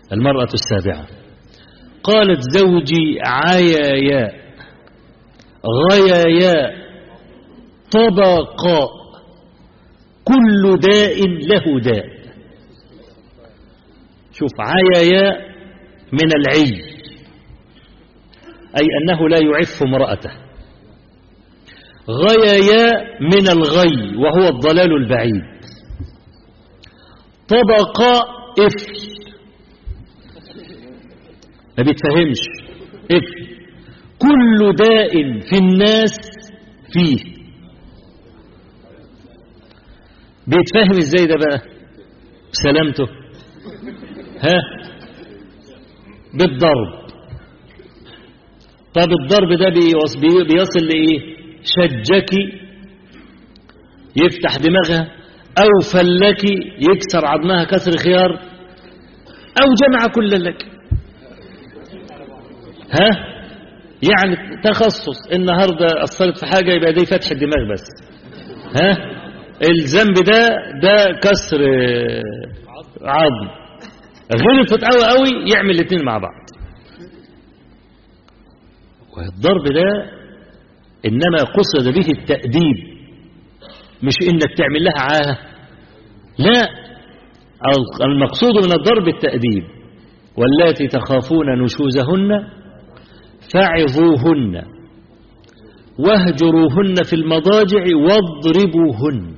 المرأة السابعة قالت زوجي عيايا غيايا طبقا كل داء له داء شوف عيايا من العي أي أنه لا يعف امرأته غيايا من الغي وهو الضلال البعيد طبقا إفل ما بيتفهمش إفل كل داء في الناس فيه بيتفهم ازاي ده بقى سلامته ها بالضرب طب الضرب ده بيصل لإيه شجكي يفتح دماغها أو فلكي يكسر عظمها كسر خيار أو جمع كل لك ها يعني تخصص النهاردة أصلت في حاجة يبقى دي فتح الدماغ بس ها الذنب ده ده كسر عظم غلطت قوي قوي يعمل الاثنين مع بعض والضرب ده إنما قصد به التأديب مش إنك تعمل لها عاهة لا المقصود من الضرب التأديب واللاتي تخافون نشوزهن فعظوهن واهجروهن في المضاجع واضربوهن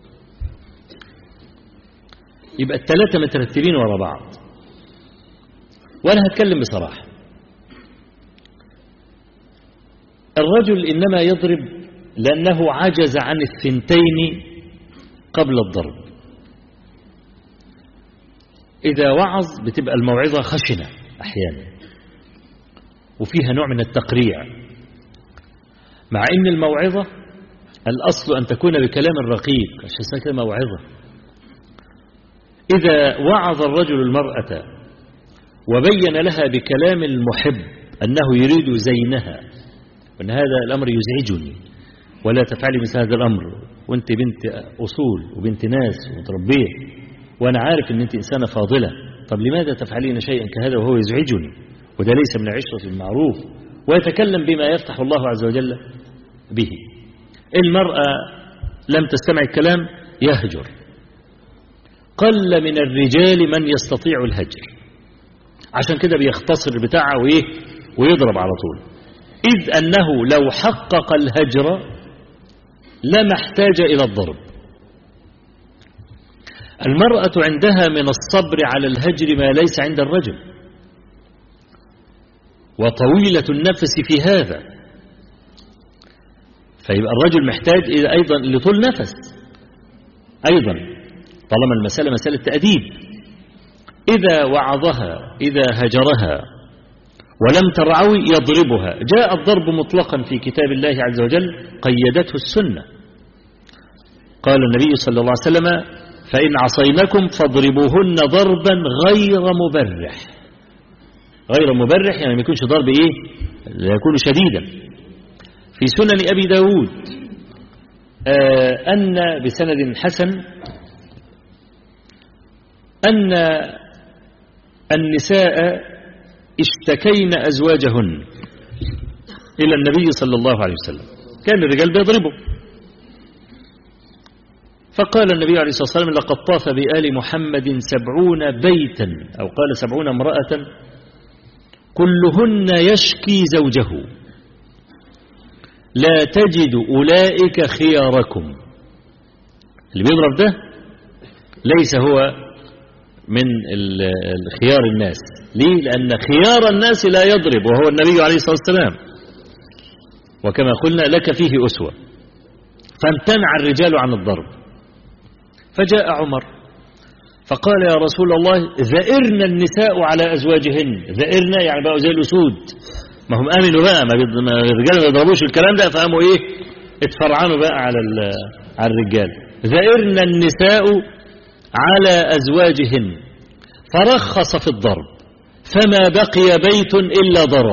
يبقى الثلاثة مترتبين ورا بعض وأنا هتكلم بصراحة الرجل إنما يضرب لأنه عجز عن الثنتين قبل الضرب إذا وعظ بتبقى الموعظة خشنة أحيانا وفيها نوع من التقريع مع أن الموعظة الأصل أن تكون بكلام رقيق عشان اسمها موعظة إذا وعظ الرجل المرأة وبين لها بكلام المحب أنه يريد زينها وأن هذا الأمر يزعجني ولا تفعلي مثل هذا الأمر وأنت بنت أصول وبنت ناس ومتربية وأنا عارف أن أنت إنسانة فاضلة طب لماذا تفعلين شيئا كهذا وهو يزعجني وده ليس من العشرة المعروف ويتكلم بما يفتح الله عز وجل به المرأة لم تستمع الكلام يهجر قل من الرجال من يستطيع الهجر عشان كده بيختصر بتاعه وإيه ويضرب على طول إذ أنه لو حقق الهجر لما احتاج إلى الضرب المرأة عندها من الصبر على الهجر ما ليس عند الرجل وطويلة النفس في هذا فيبقى الرجل محتاج أيضا لطول نفس أيضا طالما المسألة مسألة تأديب إذا وعظها إذا هجرها ولم ترعوي يضربها جاء الضرب مطلقا في كتاب الله عز وجل قيدته السنة قال النبي صلى الله عليه وسلم فإن عصينكم فاضربوهن ضربا غير مبرح غير مبرح يعني ما يكونش ضرب إيه لا يكون شديدا في سنن أبي داود آه أن بسند حسن أن النساء اشتكين أزواجهن إلى النبي صلى الله عليه وسلم كان الرجال بيضربوا فقال النبي عليه الصلاة والسلام لقد طاف بآل محمد سبعون بيتا أو قال سبعون امرأة كلهن يشكي زوجه لا تجد أولئك خياركم اللي بيضرب ده ليس هو من خيار الناس ليه؟ لأن خيار الناس لا يضرب وهو النبي عليه الصلاة والسلام وكما قلنا لك فيه أسوة فامتنع الرجال عن الضرب فجاء عمر فقال يا رسول الله ذئرنا النساء على أزواجهن ذئرنا يعني بقوا زي الأسود ما هم آمنوا بقى ما الرجال ما يضربوش الكلام ده فقاموا إيه اتفرعنوا بقى على على الرجال ذئرنا النساء على أزواجهن فرخص في الضرب فما بقي بيت إلا ضرب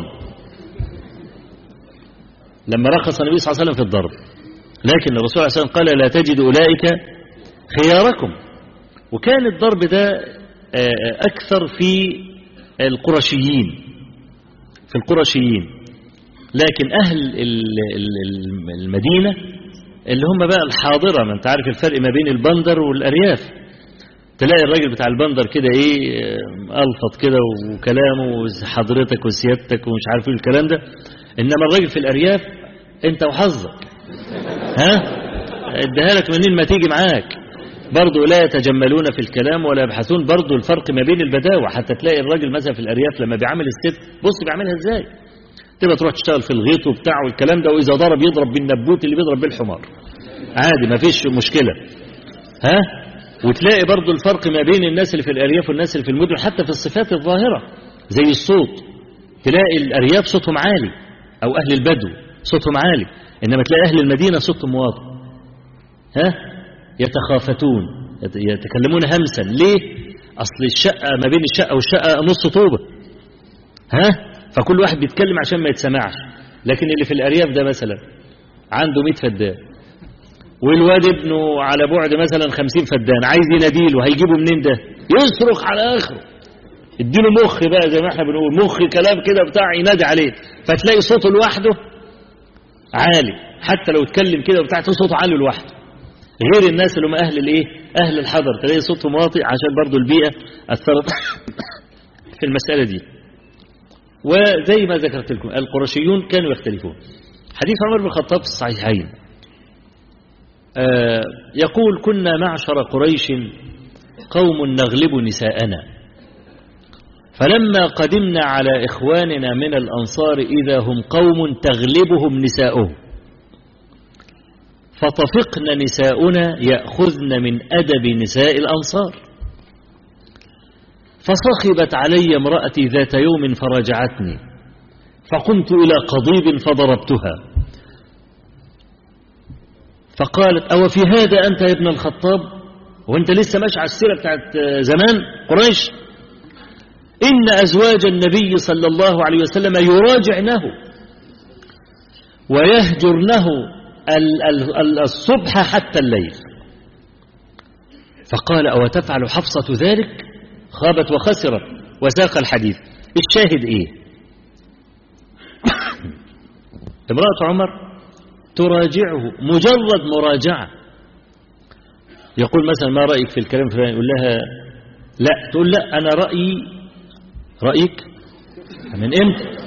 لما رخص النبي صلى الله عليه وسلم في الضرب لكن الرسول عليه الصلاة والسلام قال لا تجد أولئك خياركم وكان الضرب ده أكثر في القرشيين في القرشيين لكن أهل المدينة اللي هم بقى الحاضرة ما انت عارف الفرق ما بين البندر والأرياف تلاقي الراجل بتاع البندر كده ايه ألفط كده وكلامه وحضرتك وسيادتك ومش عارف ايه الكلام ده إنما الراجل في الأرياف انت وحظك ها اديها لك منين ما تيجي معاك برضه لا يتجملون في الكلام ولا يبحثون برضه الفرق ما بين البداوة حتى تلاقي الراجل مثلا في الأرياف لما بيعامل الست بص بيعملها ازاي تبقى تروح تشتغل في الغيط وبتاع والكلام ده وإذا ضرب يضرب بالنبوت اللي بيضرب بالحمار عادي ما فيش مشكلة ها وتلاقي برضو الفرق ما بين الناس اللي في الأرياف والناس اللي في المدن حتى في الصفات الظاهرة زي الصوت تلاقي الأرياف صوتهم عالي أو أهل البدو صوتهم عالي إنما تلاقي أهل المدينة صوتهم واطي ها يتخافتون يتكلمون همسا ليه أصل الشقة ما بين الشقة والشقة نص طوبة ها فكل واحد بيتكلم عشان ما يتسمعش لكن اللي في الأرياف ده مثلا عنده 100 فدان والواد ابنه على بعد مثلا 50 فدان عايز يناديله هيجيبه منين ده يصرخ على اخره اديله مخ بقى زي ما احنا بنقول مخ كلام كده بتاع ينادي عليه فتلاقي صوته لوحده عالي حتى لو اتكلم كده وبتاع صوته عالي لوحده غير الناس اللي هم اهل الايه اهل الحضر تلاقي صوتهم واطي عشان برضو البيئه اثرت في المساله دي وزي ما ذكرت لكم القرشيون كانوا يختلفون حديث عمر بن الخطاب في الصحيحين آه يقول كنا معشر قريش قوم نغلب نساءنا فلما قدمنا على إخواننا من الأنصار إذا هم قوم تغلبهم نساؤهم فطفقن نساؤنا يأخذن من أدب نساء الأنصار فصخبت علي امرأتي ذات يوم فرجعتني فقمت إلى قضيب فضربتها فقالت أو في هذا أنت يا ابن الخطاب وانت لسه ماشي على السيرة بتاعت زمان قريش إن أزواج النبي صلى الله عليه وسلم يراجعنه ويهجرنه الصبح حتى الليل فقال أو تفعل حفصة ذلك خابت وخسرت وساق الحديث الشاهد إيه امرأة عمر تراجعه مجرد مراجعة يقول مثلا ما رأيك في الكلام فلان يقول لها لا تقول لا أنا رأيي رأيك من امتى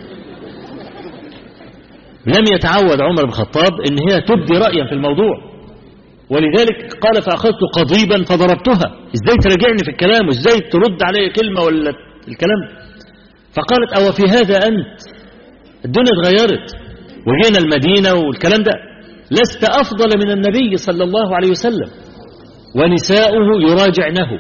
لم يتعود عمر بن الخطاب ان هي تبدي رأيا في الموضوع ولذلك قال فأخذت قضيبا فضربتها ازاي تراجعني في الكلام وازاي ترد علي كلمة ولا الكلام فقالت أو في هذا أنت الدنيا اتغيرت وجينا المدينة والكلام ده لست أفضل من النبي صلى الله عليه وسلم ونساؤه يراجعنه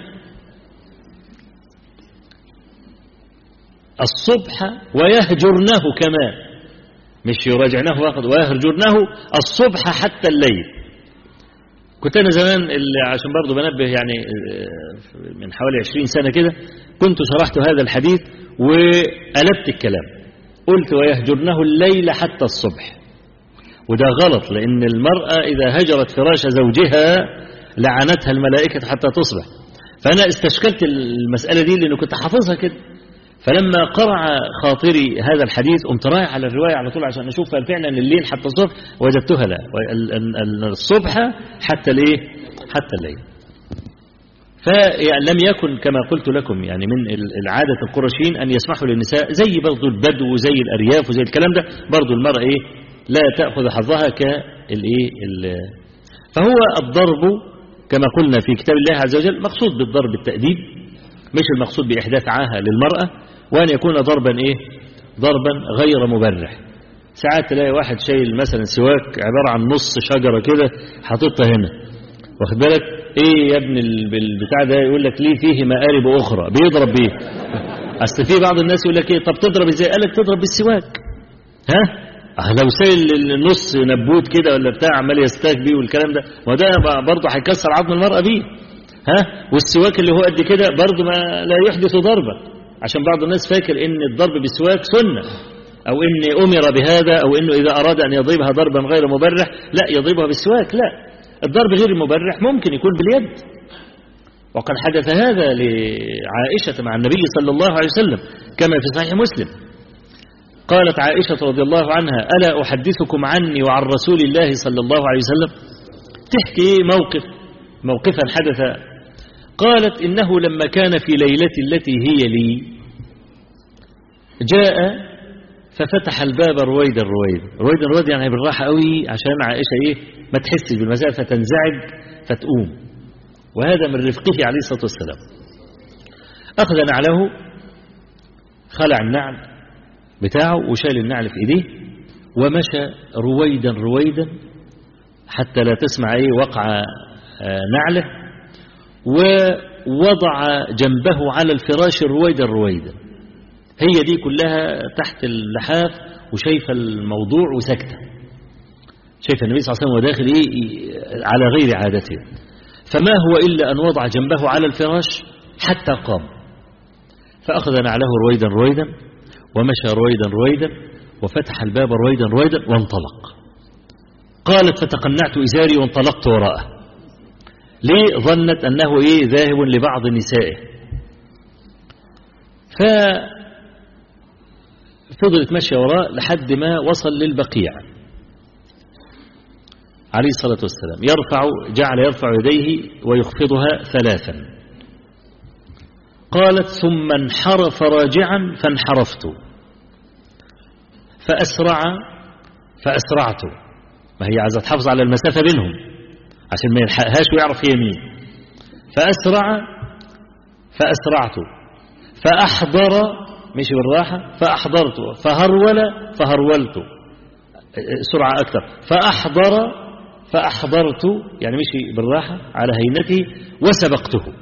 الصبح ويهجرنه كمان مش يراجعنه فقط ويهجرنه الصبح حتى الليل كنت أنا زمان اللي عشان برضه بنبه يعني من حوالي عشرين سنة كده كنت شرحت هذا الحديث وقلبت الكلام قلت ويهجرنه الليل حتى الصبح وده غلط لأن المرأة إذا هجرت فراش زوجها لعنتها الملائكة حتى تصبح فأنا استشكلت المسألة دي لأنه كنت حافظها كده فلما قرع خاطري هذا الحديث قمت رايح على الرواية على طول عشان أشوف هل فعلا الليل حتى الصبح وجدتها لا الصبح حتى الايه حتى الليل فلم يكن كما قلت لكم يعني من العادة القرشيين أن يسمحوا للنساء زي برضو البدو وزي الأرياف وزي الكلام ده برضو المرأة إيه لا تأخذ حظها كالإيه فهو الضرب كما قلنا في كتاب الله عز وجل مقصود بالضرب التأديب مش المقصود بإحداث عاهة للمرأة وأن يكون ضربا إيه ضربا غير مبرح ساعات تلاقي واحد شايل مثلا سواك عبارة عن نص شجرة كده حاططها هنا واخد بالك ايه يا ابن البتاع ده يقول لك ليه فيه مقارب اخرى بيضرب بيه اصل في بعض الناس يقول لك ايه طب تضرب ازاي قال لك تضرب بالسواك ها لو سايل النص نبوت كده ولا بتاع عمال يستاك بيه والكلام ده ما ده برضه هيكسر عظم المرأة بيه ها والسواك اللي هو قد كده برضه ما لا يحدث ضربا عشان بعض الناس فاكر ان الضرب بالسواك سنة او ان امر بهذا او انه اذا اراد ان يضربها ضربا غير مبرح لا يضربها بالسواك لا الضرب غير المبرح ممكن يكون باليد وقد حدث هذا لعائشة مع النبي صلى الله عليه وسلم كما في صحيح مسلم قالت عائشة رضي الله عنها ألا أحدثكم عني وعن رسول الله صلى الله عليه وسلم تحكي موقف موقفا حدث قالت إنه لما كان في ليلة التي هي لي جاء ففتح الباب رويدا رويدا رويدا رويدا يعني بالراحة قوي عشان عائشة إيه ما تحسش بالمسافة فتنزعج فتقوم وهذا من رفقه عليه الصلاة والسلام أخذ نعله خلع النعل بتاعه وشال النعل في إيديه ومشى رويدا رويدا حتى لا تسمع ايه وقع نعله ووضع جنبه على الفراش رويدا رويدا هي دي كلها تحت اللحاف وشايفة الموضوع وسكتة شايفة النبي صلى الله عليه وسلم وداخل إيه على غير عادته فما هو إلا أن وضع جنبه على الفراش حتى قام فأخذ نعله رويدا رويدا ومشى رويدا رويدا وفتح الباب رويدا رويدا وانطلق قالت فتقنعت إزاري وانطلقت وراءه ليه ظنت أنه إيه ذاهب لبعض نسائه ففضلت ماشية وراء لحد ما وصل للبقيع عليه الصلاة والسلام يرفع جعل يرفع يديه ويخفضها ثلاثا قالت ثم انحرف راجعا فانحرفت فأسرع فأسرعت ما هي عايزة تحافظ على المسافة بينهم عشان ما يلحقهاش ويعرف هي مين فأسرع فأسرعت فأحضر مشي بالراحة فأحضرت فهرول فهرولت سرعة أكثر فأحضر فأحضرت يعني مشي بالراحة على هينته وسبقته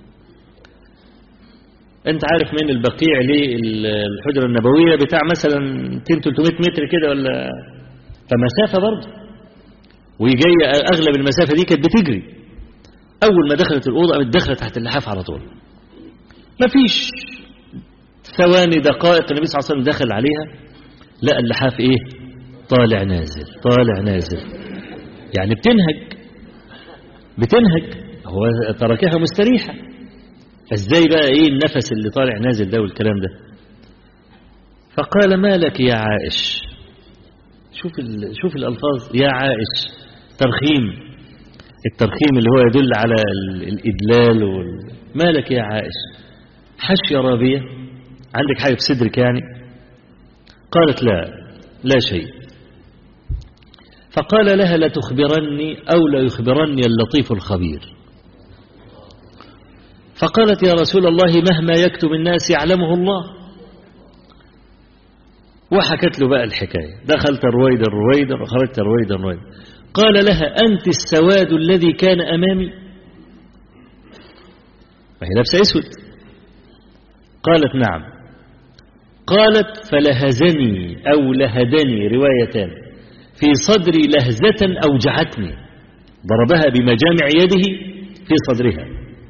انت عارف من البقيع للحجرة النبوية بتاع مثلا 200-300 متر كده ولا فمسافة برضه وجاية أغلب المسافة دي كانت بتجري أول ما دخلت الأوضة قامت دخلت تحت اللحاف على طول مفيش ثواني دقائق النبي صلى الله عليه وسلم دخل عليها لقى اللحاف إيه طالع نازل طالع نازل يعني بتنهج بتنهج هو تركها مستريحة فازاي بقى ايه النفس اللي طالع نازل ده والكلام ده فقال ما لك يا عائش شوف شوف الالفاظ يا عائش ترخيم الترخيم اللي هو يدل على الادلال وال... ما لك يا عائش حشية رابية عندك حاجة في صدرك يعني قالت لا لا شيء فقال لها لتخبرني أو لا يخبرني اللطيف الخبير فقالت يا رسول الله مهما يكتم الناس يعلمه الله وحكت له بقى الحكاية دخلت رويدا رويدا وخرجت رويدا رويدا قال لها أنت السواد الذي كان أمامي وهي لابسة أسود قالت نعم قالت فلهزني أو لهدني روايتان في صدري لهزة أوجعتني ضربها بمجامع يده في صدرها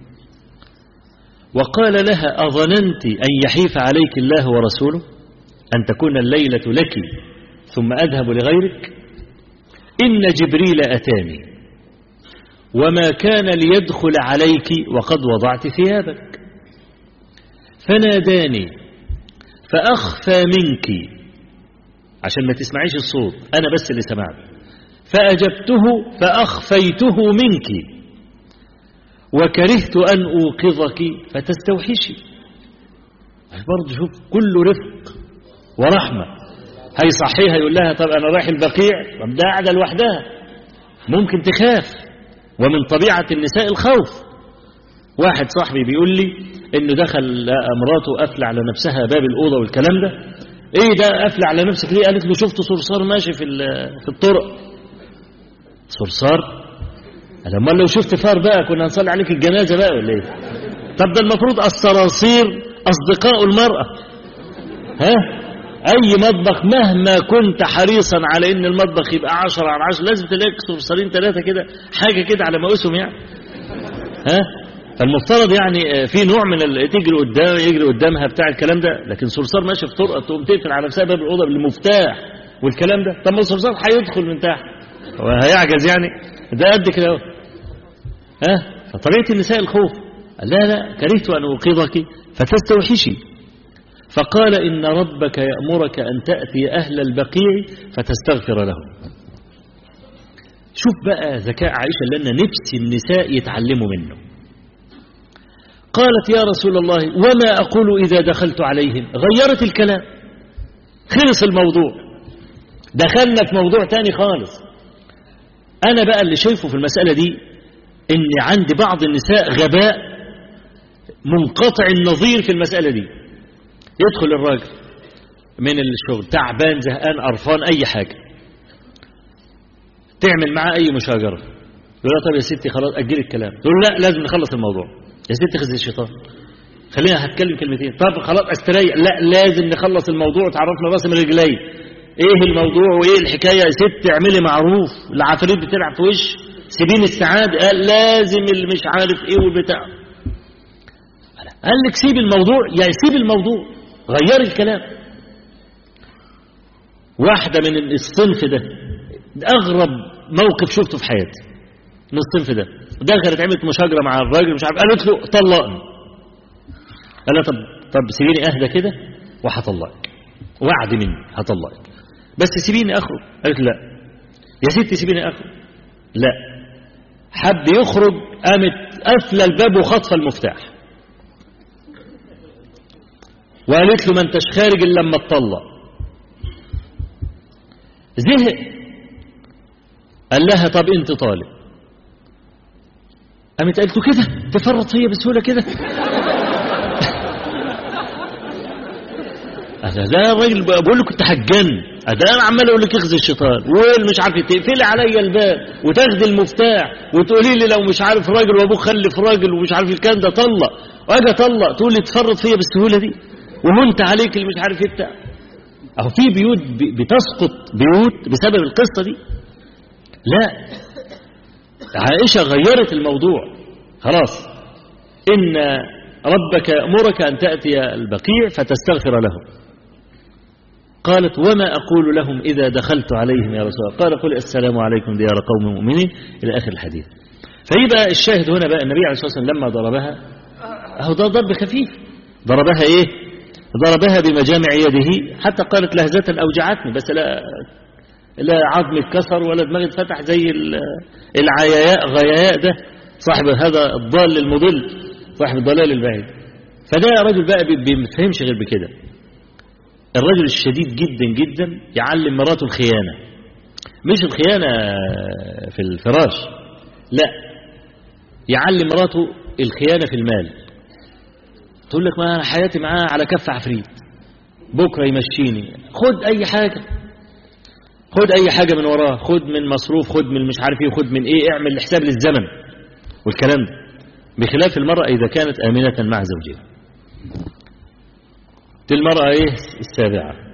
وقال لها أظننت أن يحيف عليك الله ورسوله أن تكون الليلة لك ثم أذهب لغيرك إن جبريل أتاني وما كان ليدخل عليك وقد وضعت ثيابك فناداني فأخفى منك عشان ما تسمعيش الصوت أنا بس اللي سمعت فأجبته فأخفيته منك وكرهت أن أوقظك فتستوحشي برضه شوف كله رفق ورحمة هي صحيها يقول لها طب أنا رايح البقيع طب ده قاعدة لوحدها ممكن تخاف ومن طبيعة النساء الخوف واحد صاحبي بيقول لي انه دخل مراته قافله على نفسها باب الاوضه والكلام ده ايه ده قافله على نفسك ليه قالت له شفت صرصار ماشي في في الطرق صرصار لما لو شفت فار بقى كنا نصلي عليك الجنازه بقى ولا ايه طب ده المفروض الصراصير اصدقاء المراه ها اي مطبخ مهما كنت حريصا على ان المطبخ يبقى عشرة على عشرة لازم تلاقي صرصارين ثلاثه كده حاجه كده على مقاسهم يعني ها فالمفترض يعني في نوع من تجري قدام يجري قدامها بتاع الكلام ده لكن صرصار ماشي في طرقه تقوم تقفل على نفسها باب الاوضه بالمفتاح والكلام ده طب ما الصرصار هيدخل من تحت هو هيعجز يعني ده قد كده اهو ها فطريقه النساء الخوف لا لا كرهت ان اوقظك فتستوحشي فقال إن ربك يأمرك أن تأتي أهل البقيع فتستغفر لهم شوف بقى ذكاء عائشة لأن نفسي النساء يتعلموا منه قالت يا رسول الله وما أقول إذا دخلت عليهم غيرت الكلام خلص الموضوع دخلنا في موضوع تاني خالص أنا بقى اللي شايفه في المسألة دي إن عند بعض النساء غباء منقطع النظير في المسألة دي يدخل الراجل من الشغل تعبان زهقان قرفان أي حاجة تعمل معاه أي مشاجرة يقول لها طب يا ستي خلاص أجل الكلام تقول لا لازم نخلص الموضوع يا ستي خزي الشيطان خلينا هتكلم كلمتين طب خلاص استريح لا لازم نخلص الموضوع تعرفنا راسي من رجلي ايه الموضوع وايه الحكايه يا ست اعملي معروف العفاريت بتلعب في وش سيبين السعاده قال لازم اللي مش عارف ايه والبتاع قال لك سيب الموضوع يا سيب الموضوع غير الكلام واحده من الصنف ده اغرب موقف شفته في حياتي من الصنف ده دخلت عملت مشاجره مع الراجل مش عارف قالت له طلقني قال لها طب طب سيبيني اهدى كده وهطلقك وعد مني هطلقك بس سيبيني اخرج قالت لا يا ستي سيبيني اخرج لا حب يخرج قامت قافله الباب وخاطفه المفتاح وقالت له ما انتش خارج الا لما تطلق زهق قال لها طب انت طالب قامت قالت له كده تفرط هي بسهوله كده ده الراجل بقول لك كنت هتجن ده انا عمال اقول لك اخذ الشيطان والمش عارف تقفلي عليا الباب وتاخدي المفتاح وتقولي لي لو مش عارف راجل وابوك خلف راجل ومش عارف الكلام ده طلق واجي اطلق تقول لي تفرط فيا بالسهوله دي ومنت عليك اللي مش عارف ايه بتاع اهو في بيوت بتسقط بيوت بسبب القصه دي لا عائشه غيرت الموضوع خلاص ان ربك يأمرك أن تأتي البقيع فتستغفر لهم قالت وما أقول لهم إذا دخلت عليهم يا رسول الله قال قل السلام عليكم ديار قوم مؤمنين إلى آخر الحديث فيبقى الشاهد هنا بقى النبي عليه الصلاة والسلام لما ضربها أهو ده ضرب خفيف ضربها إيه ضربها بمجامع يده حتى قالت لهزة أوجعتني بس لا لا عظمي اتكسر ولا دماغي اتفتح زي العياياء غياياء ده صاحب هذا الضال المضل صاحب الضلال البعيد فده رجل بقى بيفهمش غير بكده الرجل الشديد جدا جدا يعلم مراته الخيانة مش الخيانة في الفراش لا يعلم مراته الخيانة في المال تقول لك ما أنا حياتي معاه على كف عفريت بكرة يمشيني خد أي حاجة خد أي حاجة من وراه خد من مصروف خد من مش عارف ايه خد من ايه اعمل حساب للزمن والكلام ده بخلاف المرأة إذا كانت آمنة مع زوجها دي المرأة إيه السابعة